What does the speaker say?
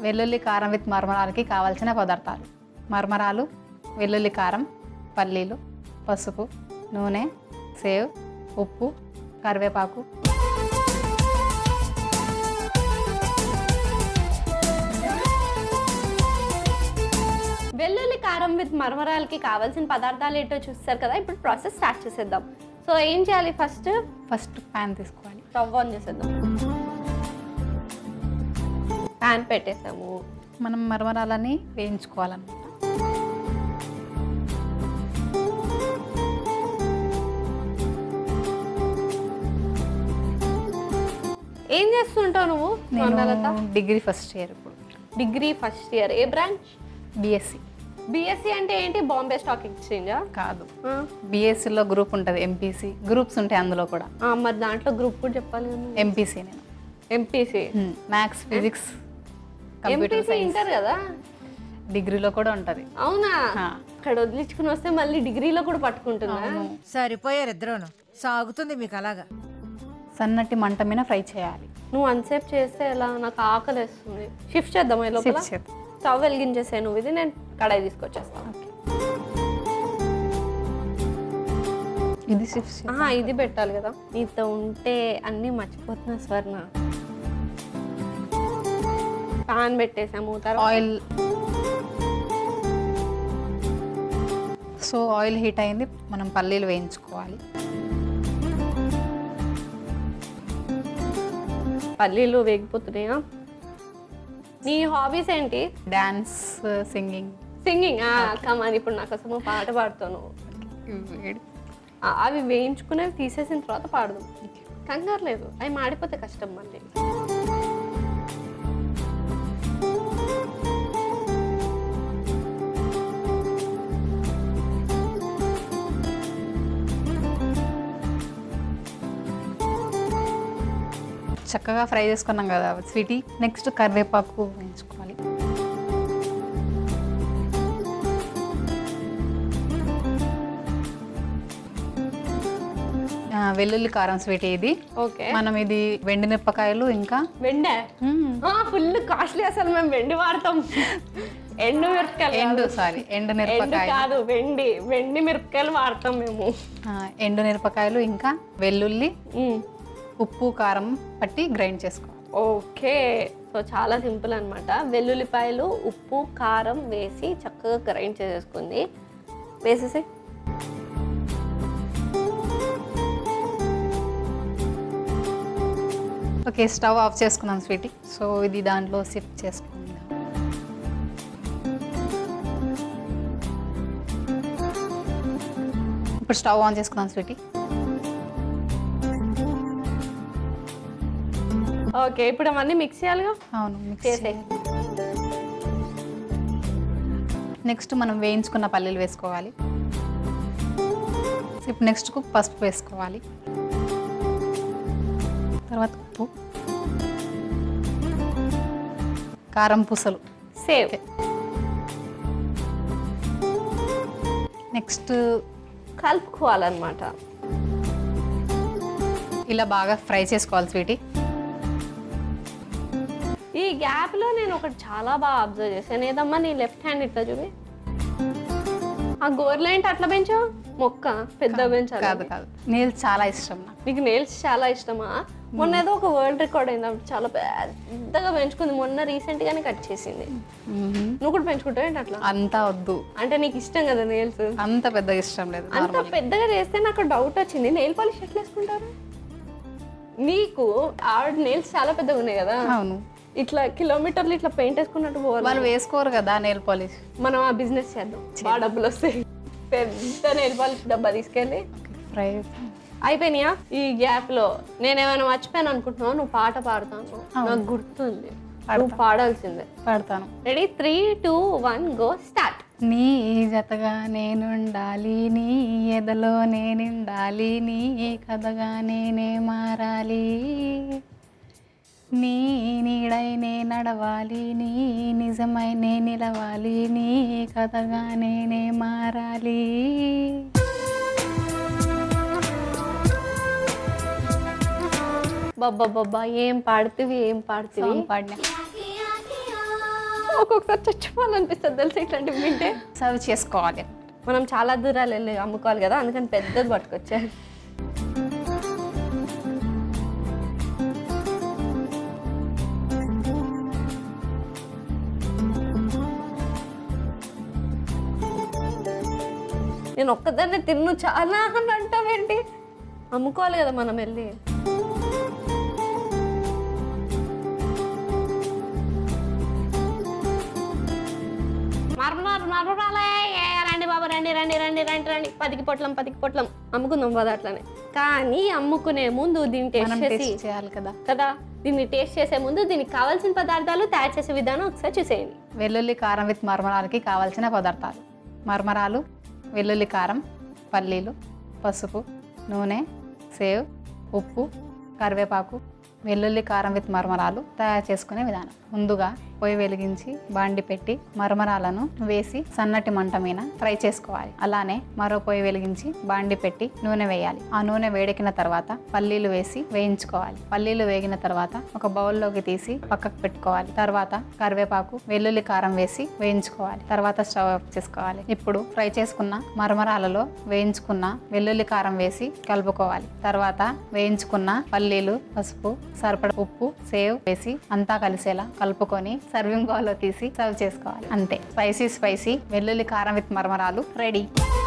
వెల్లుల్లి కారం విత్ మరమరాలకి కావాల్సిన పదార్థాలు మరమరాలు వెల్లుల్లి కారం పల్లీలు పసుపు నూనె సేవ్ ఉప్పు కరివేపాకు వెల్లుల్లి కారం విత్ మరమరాలకి కావాల్సిన పదార్థాలు ఏంటో చూస్తారు కదా ఇప్పుడు ప్రాసెస్ స్టార్ట్ చేసేద్దాం సో ఏం చేయాలి ఫస్ట్ ఫస్ట్ ప్యాన్ తీసుకోవాలి స్టవ్ ఆన్ చేసేద్దాం ప్యాన్ పెట్టేసాము మనం మరమరాలని వేయించుకోవాలన్నమాట ఏం చేస్తుంటావు నువ్వు స్వర్ణలత నేను డిగ్రీ ఫస్ట్ ఇయర్ ఇప్పుడు డిగ్రీ ఫస్ట్ ఇయర్ ఏ బ్రాంచ్ బిఎస్సి బిఎస్సి అంటే ఏంటి బాంబే స్టాక్ ఎక్స్చేంజా కాదు బిఎస్సిలో గ్రూప్ ఉంటుంది ఎంపీసీ గ్రూప్స్ ఉంటాయి అందులో కూడా మరి దాంట్లో గ్రూప్ కూడా చెప్పాలి కదా ఎంపీసీ నేను MPC maths physics computer MPC science inter కదా డిగ్రీలో కూడా ఉంటుంది అవునా ఆ. అక్కడ వదిలించుకుని వస్తే మళ్ళీ డిగ్రీలో కూడా పట్టుకుంటుందా సరిపోయారు ఇద్దరును సాగుతుంది మీకు అలాగా సన్నటి మంట మీద ఫ్రై చేయాలి నువ్వు అన్సేపు చేస్తే ఎలా నాకు ఆకలి వేస్తుంది షిఫ్ట్ చేద్దాం ఈ లోపల Shift చేద్దాం. స్టవ్ వెలిగించేసే నువ్వు ఇది నేను కడాయి తీసుకొచ్చేస్తాను ఇది షిఫ్ట్ ఆహా, ఇది పెట్టాలి కదా నీతో ఉంటే అన్నీ మర్చిపోతున్నా స్వర్ణ పాన్ పెట్టేసాము తర్వాత ఆయిల్ సో ఆయిల్ హీట్ అయింది మనం పల్లీలు వేయించుకోవాలి పల్లీలు వేగిపోతున్నాయా నీ హాబీస్ ఏంటి డ్యాన్స్ సింగింగ్ సింగింగ్ కమాన్ ఇప్పుడు నా కోసం పాట పాడుతాను ఆ, అవి వేయించుకునేవి తీసేసిన తర్వాత పాడదాం కంగారు లేదు అవి మాడిపోతే కష్టం మళ్ళీ చక్కగా ఫ్రై చేసుకున్నాం కదా స్వీటీ నెక్స్ట్ కరివేపాకు వేయించుకోవాలి ఆ, వెల్లుల్లి కారం స్వీటీ ఇది ఓకే మనం ఇది వెండి మిరపకాయలు ఇంకా వెండే మ్మ్. ఫుల్ కాస్ట్లీ అసలు మేము వెండి వాడతాం ఎండు మిరపకాయలు ఎండు కాదు. సారీ ఎండు ఎండు మిరపకాయలు కాదు వెండి వెండి మిరపకాయలు వాడతాం మేము ఆ, ఎండు మిరపకాయలు ఇంకా వెల్లుల్లి మ్మ్. ఉప్పు కారం పట్టి గ్రైండ్ చేసుకోవాలి ఓకే సో చాలా సింపుల్ అనమాట వెల్లుల్లిపాయలు ఉప్పు కారం వేసి చక్కగా గ్రైండ్ చేసేసుకుంది వేసేసి ఓకే స్టవ్ ఆఫ్ చేసుకున్నాం స్వీటీ సో ఇది దాంట్లో సిఫ్ట్ చేసుకుందాం ఇప్పుడు స్టవ్ ఆన్ చేసుకుందాం స్వీటీ ఓకే ఇప్పుడు అవన్నీ మిక్స్ చేయాలిగా అవును మిక్స్ చేసే నెక్స్ట్ మనం వేయించుకున్న పల్లీలు వేసుకోవాలి ఇప్పుడు నెక్స్ట్ పసుపు వేసుకోవాలి తర్వాత ఉప్పు కారం పూసలు సేవ్ నెక్స్ట్ కలుపుకోవాలన్నమాట ఇలా బాగా ఫ్రై చేసుకోవాలి స్వీటీ ఈ గ్యాప్ లో నేను ఒకటి చాలా బాగా అబ్జర్వ్ చేశాను ఏదమ్మా నీ లెఫ్ట్ హ్యాండ్ ఇట్లా చూపి ఆ గోర్లేంటి అట్లా పెంచావు మొక్క పెద్ద పెంచాలి కాదు కాదు నీళ్ళు చాలా ఇష్టం నాకు నీకు నేల్స్ చాలా ఇష్టమా మొన్న ఏదో ఒక వరల్డ్ రికార్డ్ అయింది అప్పుడు చాలా పెద్దగా పెంచుకుంది మొన్న రీసెంట్ గానే కట్ చేసింది మ్మ్. నువ్వు కూడా పెంచుకుంటావు ఏంటి అట్లా అంతా వద్దు అంటే నీకు ఇష్టం కదా నేల్స్ అంత పెద్దగా ఇష్టం లేదు అంత నార్మల్ పెద్దగా చేస్తే నాకు డౌట్ వచ్చింది నెయిల్ పాలిష్ ఎట్లా వేసుకుంటారు నీకు ఆవిడ నెయిల్స్ చాలా పెద్దగా ఉన్నాయి కదా అవును ఇట్లా కిలోమీటర్లు ఇట్లా పెయింట్ వేసుకున్నట్టు పోవాలి వాళ్ళు వేసుకోరు కదా నెయిల్ పాలిష్ మనం ఆ బిజినెస్ చేద్దాం బాగా డబ్బులు వస్తాయి పెద్ద నెయిల్ పాలిష్ డబ్బా తీసుకెళ్ళి ఫ్రై అయిపోయినాయా ఈ గ్యాప్ లో నేను ఏమైనా మర్చిపోయాను అనుకుంటున్నావు నువ్వు పాట పాడతాను నాకు గుర్తుంది నువ్వు పాడాల్సిందే పాడతాను ready three two one go start నీ జతగా నేనుండాలి నీ ఎదలో నేనుండాలి నీ కథగా నేనే మారాలి నీ నీడై నే నడవాలి నీ నిజమై నే నిలవాలి నీ కథగా నేనే మారాలి బాబా బాబా ఏం పాడుతీవి ఏం పాడుతీవి సాంగ్ పాడినా ఒక్కొక్కసారి చచ్చిపోవాలనిపిస్తుంది తెలుసు ఇట్లాంటివి వింటే సర్వ్ చేసుకోవాలి మనం చాలా దూరాలు వెళ్ళి అమ్ముకోవాలి కదా అందుకని పెద్దది పట్టుకొచ్చారు నేను ఒక్కదాన్ని తిన్ను చాలా అని అంటావేంటి అమ్ముకోవాలి కదా మనం వెళ్ళి మరమరాలు మరమరాలే ఏ రండి బాబు రండి రండి రండి రండి రండి పదికి పొట్లం పదికి పొట్లం అమ్ముకుందాం పద అట్లనే కానీ అమ్ముకునే ముందు దీన్ని మనం టేస్ట్ చేసి టేస్ట్ చేయాలి కదా కదా దీన్ని టేస్ట్ చేసే ముందు దీనికి కావాల్సిన పదార్థాలు తయారు చేసే విధానం ఒకసారి చూసేయండి వెల్లుల్లి కారం విత్ మరమరాలకి కావాల్సిన పదార్థాలు మరమరాలు వెల్లుల్లి కారం పల్లీలు పసుపు నూనె సేవ్ ఉప్పు కరివేపాకు వెల్లుల్లి కారం విత్ మరమరాలు తయారు చేసుకునే విధానం ముందుగా పొయ్యి వెలిగించి బాండి పెట్టి మరమరాలను వేసి సన్నటి మంట మీద ఫ్రై చేసుకోవాలి అలానే మరో పొయ్యి వెలిగించి బాండి పెట్టి నూనె వేయాలి ఆ నూనె వేడెక్కిన తర్వాత పల్లీలు వేసి వేయించుకోవాలి పల్లీలు వేగిన తర్వాత ఒక బౌల్లోకి తీసి పక్కకు పెట్టుకోవాలి తర్వాత కరివేపాకు వెల్లుల్లి కారం వేసి వేయించుకోవాలి తర్వాత స్టవ్ ఆఫ్ చేసుకోవాలి ఇప్పుడు ఫ్రై చేసుకున్న మరమరాలలో వేయించుకున్న వెల్లుల్లి కారం వేసి కలుపుకోవాలి తర్వాత వేయించుకున్న పల్లీలు పసుపు సరిపడ ఉప్పు సేవ్ వేసి అంతా కలిసేలా కలుపుకొని సర్వింగ్ బౌల్లో తీసి సర్వ్ చేసుకోవాలి అంతే స్పైసీ స్పైసీ వెల్లుల్లి కారం విత్ మరమరాలు రెడీ